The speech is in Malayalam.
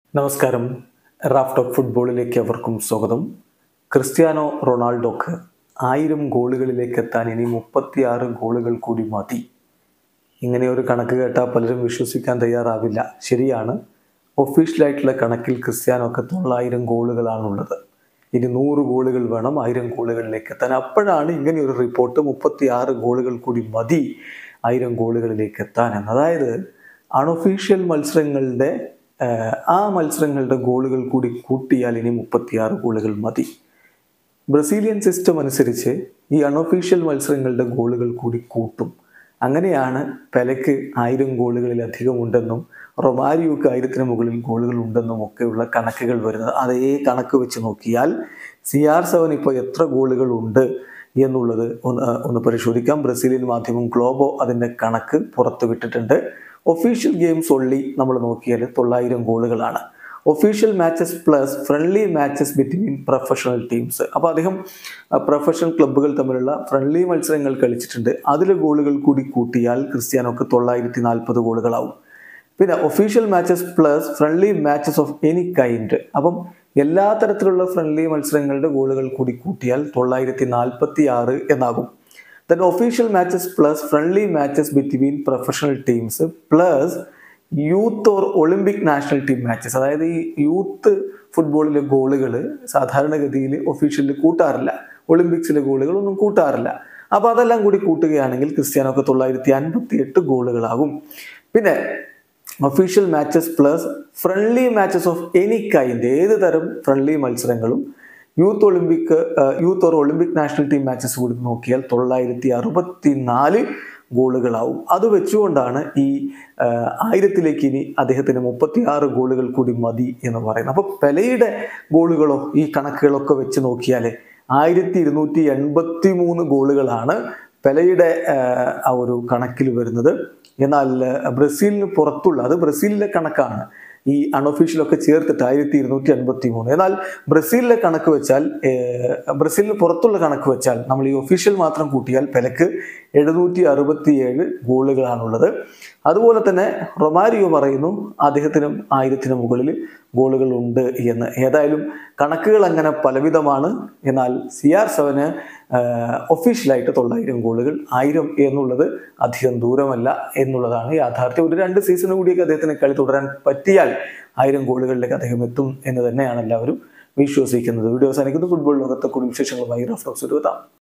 നമസ്കാരം റാഫ് ടോക്ക് ഫുട്ബോളിലേക്ക് അവർക്കും സ്വാഗതം ക്രിസ്ത്യാനോ റൊണാൾഡോക്ക് ആയിരം ഗോളുകളിലേക്ക് എത്താൻ ഇനി മുപ്പത്തിയാറ് ഗോളുകൾ കൂടി മതി ഇങ്ങനെ ഒരു കണക്ക് കേട്ടാൽ പലരും വിശ്വസിക്കാൻ തയ്യാറാവില്ല ശരിയാണ് ഒഫീഷ്യലായിട്ടുള്ള കണക്കിൽ ക്രിസ്ത്യാനോക്ക് തൊള്ളായിരം ഗോളുകളാണുള്ളത് ഇനി നൂറ് ഗോളുകൾ വേണം ആയിരം ഗോളുകളിലേക്ക് എത്താൻ അപ്പോഴാണ് ഇങ്ങനെ ഒരു റിപ്പോർട്ട് മുപ്പത്തിയാറ് ഗോളുകൾ കൂടി മതി ആയിരം ഗോളുകളിലേക്ക് എത്താൻ എന്ന് അതായത് അൺഒഫീഷ്യൽ മത്സരങ്ങളുടെ ആഹ്, ആ മത്സരങ്ങളുടെ ഗോളുകൾ കൂടി കൂട്ടിയാൽ ഇനി മുപ്പത്തിയാറ് ഗോളുകൾ മതി ബ്രസീലിയൻ സിസ്റ്റം അനുസരിച്ച് ഈ അൺഒഫീഷ്യൽ മത്സരങ്ങളുടെ ഗോളുകൾ കൂടി കൂട്ടും അങ്ങനെയാണ് പെലയ്ക്ക് ആയിരം ഗോളുകളിലധികം ഉണ്ടെന്നും റൊമാരിയോക്ക് ആയിരത്തിന് മുകളിൽ ഗോളുകൾ ഉണ്ടെന്നും ഒക്കെയുള്ള കണക്കുകൾ വരുന്നത് അതേ കണക്ക് വെച്ച് നോക്കിയാൽ സി ആർ സെവൻ ഇപ്പോൾ എത്ര ഗോളുകൾ ഉണ്ട് എന്നുള്ളത് ഒന്ന് ആ, ഒന്ന് പരിശോധിക്കാം ബ്രസീലിയൻ മാധ്യമം ഗ്ലോബോ അതിൻ്റെ കണക്ക് പുറത്തുവിട്ടിട്ടുണ്ട് ഒഫീഷ്യൽ ഗെയിംസ് ഒള്ളി നമ്മൾ നോക്കിയാൽ തൊള്ളായിരം ഗോളുകളാണ് official matches plus friendly matches between professional teams അപ്പോൾ അദ്ദേഹം പ്രൊഫഷണൽ ക്ലബ്ബുകൾ തമ്മിലുള്ള ഫ്രണ്ട്ലി മത്സരങ്ങൾ കളിച്ചിട്ടുണ്ട് അതിലെ ഗോളുകൾ കൂടി കൂട്ടിയാൽ ക്രിസ്ത്യാനോക്ക് തൊള്ളായിരത്തി നാൽപ്പത് ഗോളുകളാവും പിന്നെ official matches plus friendly matches of any kind അപ്പം എല്ലാ തരത്തിലുള്ള ഫ്രണ്ട്ലി മത്സരങ്ങളുടെ ഗോളുകൾ കൂടി കൂട്ടിയാൽ തൊള്ളായിരത്തി നാൽപ്പത്തി ആറ് എന്നാകും then official matches plus friendly matches between professional teams plus youth or Olympic national team matches അതായത് ഈ യൂത്ത് ഫുട്ബോളിലെ ഗോളുകൾ സാധാരണഗതിയിൽ ഒഫീഷ്യലിൽ കൂട്ടാറില്ല ഒളിമ്പിക്സിലെ ഗോളുകൾ ഒന്നും കൂട്ടാറില്ല അപ്പോൾ അതെല്ലാം കൂടി കൂട്ടുകയാണെങ്കിൽ ക്രിസ്ത്യാനോക്ക് തൊള്ളായിരത്തി അൻപത്തി എട്ട് ഗോളുകളാകും പിന്നെ official matches plus friendly matches of any kind ഏത് തരം ഫ്രണ്ട്ലി മത്സരങ്ങളും youth Olympic youth or Olympic national team matches കൂടി നോക്കിയാൽ തൊള്ളായിരത്തി അറുപത്തി നാല് ഗോളുകളാവും അത് വെച്ചുകൊണ്ടാണ് ഈ ആ, ആയിരത്തിലേക്ക് ഇനി അദ്ദേഹത്തിന് മുപ്പത്തി ആറ് ഗോളുകൾ കൂടി മതി എന്ന് പറയുന്നത് അപ്പോൾ പെലയുടെ ഗോളുകളോ ഈ കണക്കുകളൊക്കെ വെച്ച് നോക്കിയാൽ ആയിരത്തി ഇരുന്നൂറ്റി എൺപത്തി മൂന്ന് ഗോളുകളാണ് പെലയുടെ ആ, ആ ഒരു കണക്കിൽ വരുന്നത് എന്നാൽ ആ, ബ്രസീലിന് പുറത്തുള്ള അത് ബ്രസീലിലെ കണക്കാണ് ഈ അൺഒഫീഷ്യലൊക്കെ ചേർത്തിട്ട് ആയിരത്തി ഇരുന്നൂറ്റി അൻപത്തി മൂന്ന് എന്നാൽ ബ്രസീലിലെ കണക്ക് വെച്ചാൽ ഏർ, ബ്രസീലിന് പുറത്തുള്ള കണക്ക് വെച്ചാൽ നമ്മൾ ഈ ഒഫീഷ്യൽ മാത്രം കൂട്ടിയാൽ പെലക്ക് എഴുന്നൂറ്റി അറുപത്തി ഏഴ് ഗോളുകളാണുള്ളത് അതുപോലെ തന്നെ റൊമാരിയോ പറയുന്നു അദ്ദേഹത്തിനും ആയിരത്തിന് മുകളിൽ ഗോളുകൾ ഉണ്ട് എന്ന് ഏതായാലും കണക്കുകൾ അങ്ങനെ പലവിധമാണ് എന്നാൽ സി ആർ സെവന് ഒഫീഷ്യലായിട്ട് തൊള്ളായിരം ഗോളുകൾ ആയിരം എന്നുള്ളത് അധികം ദൂരമല്ല എന്നുള്ളതാണ് യാഥാർത്ഥ്യം ഒരു രണ്ട് സീസൺ കൂടിയൊക്കെ അദ്ദേഹത്തിന് കളി തുടരാൻ പറ്റിയാൽ ആയിരം ഗോളുകളിലേക്ക് അദ്ദേഹം എത്തും എന്ന് തന്നെയാണ് എല്ലാവരും വിശ്വസിക്കുന്നത് വീഡിയോ അവസാനിക്കുന്നു ഫുട്ബോൾ ലോകത്തെ കൂടുതൽ വിശേഷങ്ങളുമായി റഫ്ലോക്സ് എത്താം